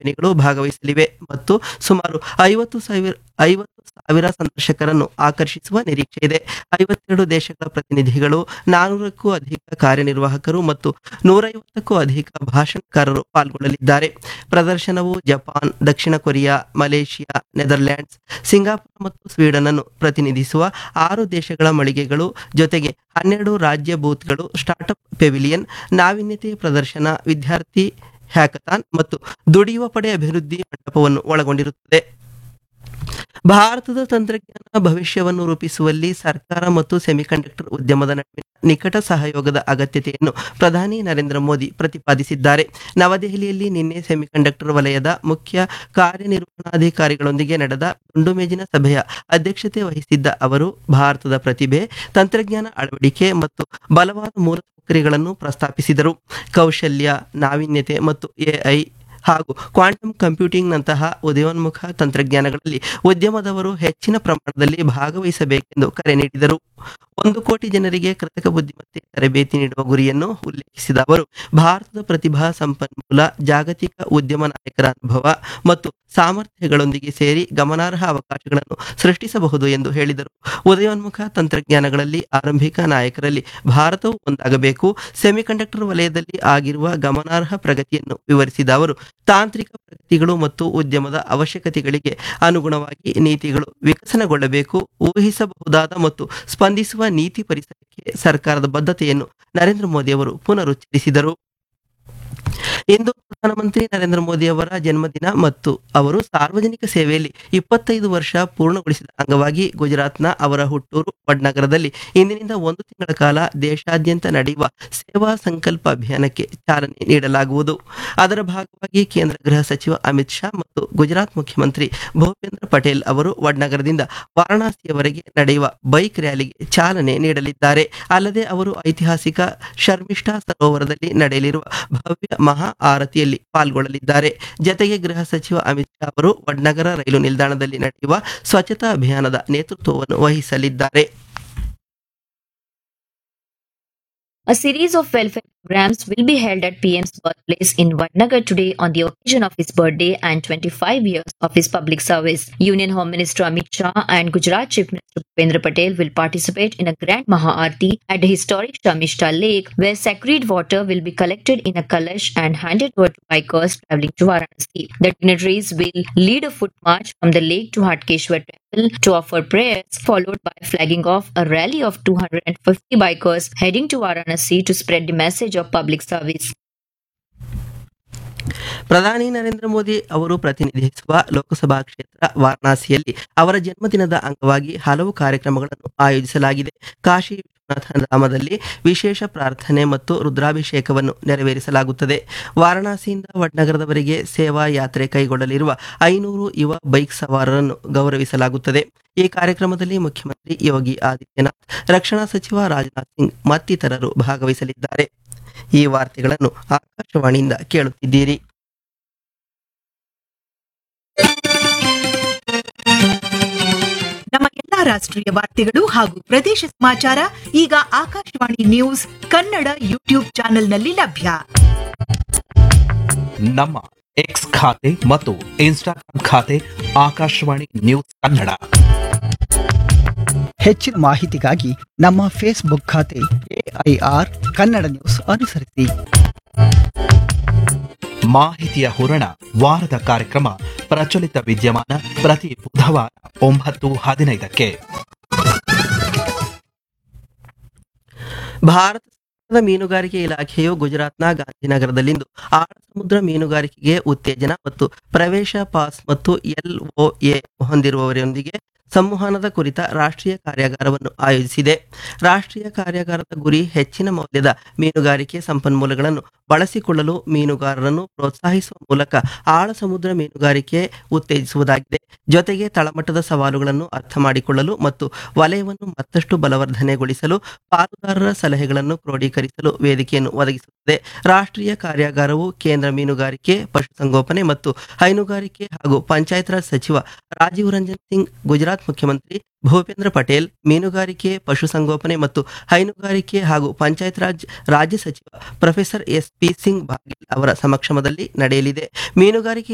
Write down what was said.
ಕಂಪನಿಗಳು ಭಾಗವಹಿಸಲಿವೆ ಮತ್ತು ಸುಮಾರು ಐವತ್ತು ಸಾವಿರ ಐವತ್ತು ಸಾವಿರ ಸಂದರ್ಶಕರನ್ನು ಆಕರ್ಷಿಸುವ ನಿರೀಕ್ಷೆ ಇದೆ ಐವತ್ತೆರಡು ದೇಶಗಳ ಪ್ರತಿನಿಧಿಗಳು ನಾನೂರಕ್ಕೂ ಅಧಿಕ ಕಾರ್ಯನಿರ್ವಾಹಕರು ಮತ್ತು ನೂರೈವತ್ತಕ್ಕೂ ಅಧಿಕ ಭಾಷಣಕಾರರು ಪಾಲ್ಗೊಳ್ಳಲಿದ್ದಾರೆ ಪ್ರದರ್ಶನವು ಜಪಾನ್ ದಕ್ಷಿಣ ಕೊರಿಯಾ ಮಲೇಷಿಯಾ ನೆದರ್ಲ್ಯಾಂಡ್ಸ್ ಸಿಂಗಾಪುರ ಮತ್ತು ಸ್ವೀಡನ್ ಅನ್ನು ಪ್ರತಿನಿಧಿಸುವ ಆರು ದೇಶಗಳ ಮಳಿಗೆಗಳು ಜೊತೆಗೆ ಹನ್ನೆರಡು ರಾಜ್ಯ ಬೂತ್ಗಳು ಸ್ಟಾರ್ಟ್ಅಪ್ ಪೆವಿಲಿಯನ್ ನಾವೀನ್ಯತೆ ಪ್ರದರ್ಶನ ವಿದ್ಯಾರ್ಥಿ ಹ್ಯಾಕಥಾನ್ ಮತ್ತು ದುಡಿಯುವ ಪಡೆ ಅಭಿವೃದ್ಧಿ ಮಂಟಪವನ್ನು ಒಳಗೊಂಡಿರುತ್ತದೆ ಭಾರತದ ತಂತ್ರಜ್ಞಾನ ಭವಿಷ್ಯವನ್ನು ರೂಪಿಸುವಲ್ಲಿ ಸರ್ಕಾರ ಮತ್ತು ಸೆಮಿಕಂಡಕ್ಟರ್ ಉದ್ಯಮದ ನಡುವಿನ ನಿಕಟ ಸಹಯೋಗದ ಅಗತ್ಯತೆಯನ್ನು ಪ್ರಧಾನಿ ನರೇಂದ್ರ ಮೋದಿ ಪ್ರತಿಪಾದಿಸಿದ್ದಾರೆ ನವದೆಹಲಿಯಲ್ಲಿ ನಿನ್ನೆ ಸೆಮಿಕಂಡಕ್ಟರ್ ವಲಯದ ಮುಖ್ಯ ಕಾರ್ಯನಿರ್ವಹಣಾಧಿಕಾರಿಗಳೊಂದಿಗೆ ನಡೆದ ದುಂಡು ಮೇಜಿನ ಸಭೆಯ ಅಧ್ಯಕ್ಷತೆ ವಹಿಸಿದ್ದ ಅವರು ಭಾರತದ ಪ್ರತಿಭೆ ತಂತ್ರಜ್ಞಾನ ಅಳವಡಿಕೆ ಮತ್ತು ಬಲವಾದ ಮೂಲಸೌಕರ್ಯಗಳನ್ನು ಪ್ರಸ್ತಾಪಿಸಿದರು ಕೌಶಲ್ಯ ನಾವೀನ್ಯತೆ ಮತ್ತು ಎಐ ಹಾಗೂ ಕ್ವಾಂಟಮ್ ಕಂಪ್ಯೂಟಿಂಗ್ನಂತಹ ಉದಯೋನ್ಮುಖ ತಂತ್ರಜ್ಞಾನಗಳಲ್ಲಿ ಉದ್ಯಮದವರು ಹೆಚ್ಚಿನ ಪ್ರಮಾಣದಲ್ಲಿ ಭಾಗವಹಿಸಬೇಕೆಂದು ಕರೆ ನೀಡಿದರು ಒಂದು ಕೋಟಿ ಜನರಿಗೆ ಕೃತಕ ಬುದ್ಧಿಮತ್ತೆ ತರಬೇತಿ ನೀಡುವ ಗುರಿಯನ್ನು ಉಲ್ಲೇಖಿಸಿದ ಅವರು ಭಾರತದ ಪ್ರತಿಭಾ ಸಂಪನ್ಮೂಲ ಜಾಗತಿಕ ಉದ್ಯಮ ನಾಯಕರ ಅನುಭವ ಮತ್ತು ಸಾಮರ್ಥ್ಯಗಳೊಂದಿಗೆ ಸೇರಿ ಗಮನಾರ್ಹ ಅವಕಾಶಗಳನ್ನು ಸೃಷ್ಟಿಸಬಹುದು ಎಂದು ಹೇಳಿದರು ಉದಯೋನ್ಮುಖ ತಂತ್ರಜ್ಞಾನಗಳಲ್ಲಿ ಆರಂಭಿಕ ನಾಯಕರಲ್ಲಿ ಭಾರತವು ಒಂದಾಗಬೇಕು ಸೆಮಿಕಂಡಕ್ಟರ್ ವಲಯದಲ್ಲಿ ಆಗಿರುವ ಗಮನಾರ್ಹ ಪ್ರಗತಿಯನ್ನು ವಿವರಿಸಿದ ಅವರು ತಾಂತ್ರಿಕ ಪ್ರಗತಿಗಳು ಮತ್ತು ಉದ್ಯಮದ ಅವಶ್ಯಕತೆಗಳಿಗೆ ಅನುಗುಣವಾಗಿ ನೀತಿಗಳು ವಿಕಸನಗೊಳ್ಳಬೇಕು ಊಹಿಸಬಹುದಾದ ಮತ್ತು ಸ್ಪಂದಿಸುವ ನೀತಿ ಪರಿಸರಕ್ಕೆ ಸರ್ಕಾರದ ಬದ್ಧತೆಯನ್ನು ನರೇಂದ್ರ ಮೋದಿ ಅವರು ಪುನರುಚ್ಚರಿಸಿದರು ಇಂದು ಪ್ರಧಾನಮಂತ್ರಿ ನರೇಂದ್ರ ಮೋದಿ ಅವರ ಜನ್ಮದಿನ ಮತ್ತು ಅವರು ಸಾರ್ವಜನಿಕ ಸೇವೆಯಲ್ಲಿ ಇಪ್ಪತ್ತೈದು ವರ್ಷ ಪೂರ್ಣಗೊಳಿಸಿದ ಅಂಗವಾಗಿ ಗುಜರಾತ್ನ ಅವರ ಹುಟ್ಟೂರು ವಡ್ನಗರದಲ್ಲಿ ಇಂದಿನಿಂದ ಒಂದು ತಿಂಗಳ ಕಾಲ ದೇಶಾದ್ಯಂತ ನಡೆಯುವ ಸೇವಾ ಸಂಕಲ್ಪ ಅಭಿಯಾನಕ್ಕೆ ಚಾಲನೆ ನೀಡಲಾಗುವುದು ಅದರ ಭಾಗವಾಗಿ ಕೇಂದ್ರ ಗೃಹ ಸಚಿವ ಅಮಿತ್ ಶಾ ಮತ್ತು ಗುಜರಾತ್ ಮುಖ್ಯಮಂತ್ರಿ ಭೂಪೇಂದ್ರ ಪಟೇಲ್ ಅವರು ವಡ್ನಗರದಿಂದ ವಾರಣಾಸಿಯವರೆಗೆ ನಡೆಯುವ ಬೈಕ್ ರ್ಯಾಲಿಗೆ ಚಾಲನೆ ನೀಡಲಿದ್ದಾರೆ ಅಲ್ಲದೆ ಅವರು ಐತಿಹಾಸಿಕ ಶರ್ಮಿಷ್ಠಾ ಸರೋವರದಲ್ಲಿ ನಡೆಯಲಿರುವ ಭವ್ಯ ಮಹಾ ಆರತಿಯಲ್ಲಿ ಪಾಲ್ಗೊಳ್ಳಲಿದ್ದಾರೆ ಜತೆಗೆ ಗೃಹ ಸಚಿವ ಅಮಿತ್ ಶಾ ಅವರು ವಡ್ನಗರ ರೈಲು ನಿಲ್ದಾಣದಲ್ಲಿ ನಡೆಯುವ ಸ್ವಚ್ಛತಾ ಅಭಿಯಾನದ ನೇತೃತ್ವವನ್ನು ವಹಿಸಲಿದ್ದಾರೆ A series of welfare programs will be held at PM's birthplace in Vadnagar today on the occasion of his birthday and 25 years of his public service. Union Home Minister Amit Shah and Gujarat Chief Minister Bhupendra Patel will participate in a grand Maha-Aarti at the historic Shamishta Lake, where sacred water will be collected in a kalash and handed over to bikers traveling to Varanasi. The dignitaries will lead a foot march from the lake to Hatkeshwar Temple to offer prayers, followed by flagging off a rally of 250 bikers heading to Varanasi to spread the message of public service. ಪ್ರಧಾನಿ ನರೇಂದ್ರ ಮೋದಿ ಅವರು ಪ್ರತಿನಿಧಿಸುವ ಲೋಕಸಭಾ ಕ್ಷೇತ್ರ ವಾರಣಾಸಿಯಲ್ಲಿ ಅವರ ಜನ್ಮದಿನದ ಅಂಗವಾಗಿ ಹಲವು ಕಾರ್ಯಕ್ರಮಗಳನ್ನು ಆಯೋಜಿಸಲಾಗಿದೆ ಕಾಶಿ ವಿಶ್ವನಾಥ ಧಾಮದಲ್ಲಿ ವಿಶೇಷ ಪ್ರಾರ್ಥನೆ ಮತ್ತು ರುದ್ರಾಭಿಷೇಕವನ್ನು ನೆರವೇರಿಸಲಾಗುತ್ತದೆ ವಾರಣಾಸಿಯಿಂದ ವಡ್ನಗರದವರೆಗೆ ಸೇವಾ ಯಾತ್ರೆ ಕೈಗೊಳ್ಳಲಿರುವ ಐನೂರು ಯುವ ಬೈಕ್ ಸವಾರರನ್ನು ಗೌರವಿಸಲಾಗುತ್ತದೆ ಈ ಕಾರ್ಯಕ್ರಮದಲ್ಲಿ ಮುಖ್ಯಮಂತ್ರಿ ಯೋಗಿ ಆದಿತ್ಯನಾಥ್ ರಕ್ಷಣಾ ಸಚಿವ ರಾಜನಾಥ್ ಸಿಂಗ್ ಮತ್ತಿತರರು ಭಾಗವಹಿಸಲಿದ್ದಾರೆ ಈ ವಾರ್ತೆಗಳನ್ನು ಆಕಾಶವಾಣಿಯಿಂದ ಕೇಳುತ್ತಿದ್ದೀರಿ ನಮ್ಮ ಎಲ್ಲಾ ರಾಷ್ಟ್ರೀಯ ವಾರ್ತೆಗಳು ಹಾಗೂ ಪ್ರದೇಶ ಸಮಾಚಾರ ಈಗ ಆಕಾಶವಾಣಿ ನ್ಯೂಸ್ ಕನ್ನಡ ಯೂಟ್ಯೂಬ್ ಚಾನೆಲ್ನಲ್ಲಿ ಲಭ್ಯ ನಮ್ಮ ಎಕ್ಸ್ ಖಾತೆ ಮತ್ತು ಇನ್ಸ್ಟಾಗ್ರಾಂ ಖಾತೆ ಆಕಾಶವಾಣಿ ನ್ಯೂಸ್ ಕನ್ನಡ ಹೆಚ್ಚಿನ ಮಾಹಿತಿಗಾಗಿ ನಮ್ಮ ಫೇಸ್ಬುಕ್ ಖಾತೆ ಎಐಆರ್ ಕನ್ನಡ ನ್ಯೂಸ್ ಅನುಸರಿಸಿ ಮಾಹಿತಿಯ ಹೂರಣ ವಾರದ ಕಾರ್ಯಕ್ರಮ ಪ್ರಚಲಿತ ವಿದ್ಯಮಾನ ಪ್ರತಿ ಬುಧವಾರ ಒಂಬತ್ತು ಹದಿನೈದಕ್ಕೆ ಭಾರತ ಸರ್ಕಾರದ ಮೀನುಗಾರಿಕೆ ಇಲಾಖೆಯು ಗುಜರಾತ್ನ ಗಾಂಧಿನಗರದಲ್ಲಿಂದು ಆಳ ಸಮುದ್ರ ಮೀನುಗಾರಿಕೆಗೆ ಉತ್ತೇಜನ ಮತ್ತು ಪ್ರವೇಶ ಪಾಸ್ ಮತ್ತು ಎಲ್ಒಎ ಹೊಂದಿರುವವರೊಂದಿಗೆ ಸಂವಹನದ ಕುರಿತ ರಾಷ್ಟ್ರೀಯ ಕಾರ್ಯಾಗಾರವನ್ನು ಆಯೋಜಿಸಿದೆ ರಾಷ್ಟ್ರೀಯ ಕಾರ್ಯಾಗಾರದ ಗುರಿ ಹೆಚ್ಚಿನ ಮೌಲ್ಯದ ಮೀನುಗಾರಿಕೆ ಸಂಪನ್ಮೂಲಗಳನ್ನು ಬಳಸಿಕೊಳ್ಳಲು ಮೀನುಗಾರರನ್ನು ಪ್ರೋತ್ಸಾಹಿಸುವ ಮೂಲಕ ಆಳ ಸಮುದ್ರ ಮೀನುಗಾರಿಕೆ ಉತ್ತೇಜಿಸುವುದಾಗಿದೆ ಜೊತೆಗೆ ತಳಮಟ್ಟದ ಸವಾಲುಗಳನ್ನು ಅರ್ಥ ಮಾಡಿಕೊಳ್ಳಲು ಮತ್ತು ವಲಯವನ್ನು ಮತ್ತಷ್ಟು ಬಲವರ್ಧನೆಗೊಳಿಸಲು ಪಾಲುದಾರರ ಸಲಹೆಗಳನ್ನು ಕ್ರೋಢೀಕರಿಸಲು ವೇದಿಕೆಯನ್ನು ಒದಗಿಸುತ್ತದೆ ರಾಷ್ಟ್ರೀಯ ಕಾರ್ಯಾಗಾರವು ಕೇಂದ್ರ ಮೀನುಗಾರಿಕೆ ಪಶುಸಂಗೋಪನೆ ಮತ್ತು ಹೈನುಗಾರಿಕೆ ಹಾಗೂ ಪಂಚಾಯತ್ ರಾಜ್ ಸಚಿವ ರಾಜೀವ್ ರಂಜನ್ ಸಿಂಗ್ ಗುಜರಾತ್ ಮುಖ್ಯಮಂತ್ರಿ ಭೂಪೇಂದ್ರ ಪಟೇಲ್ ಮೀನುಗಾರಿಕೆ ಪಶುಸಂಗೋಪನೆ ಮತ್ತು ಹೈನುಗಾರಿಕೆ ಹಾಗೂ ಪಂಚಾಯತ್ ರಾಜ್ ರಾಜ್ಯ ಸಚಿವ professor S P Singh Baghel ಅವರ ಸಮಕ್ಷಮದಲ್ಲಿ ನಡೆಯಲಿದೆ ಮೀನುಗಾರಿಕೆ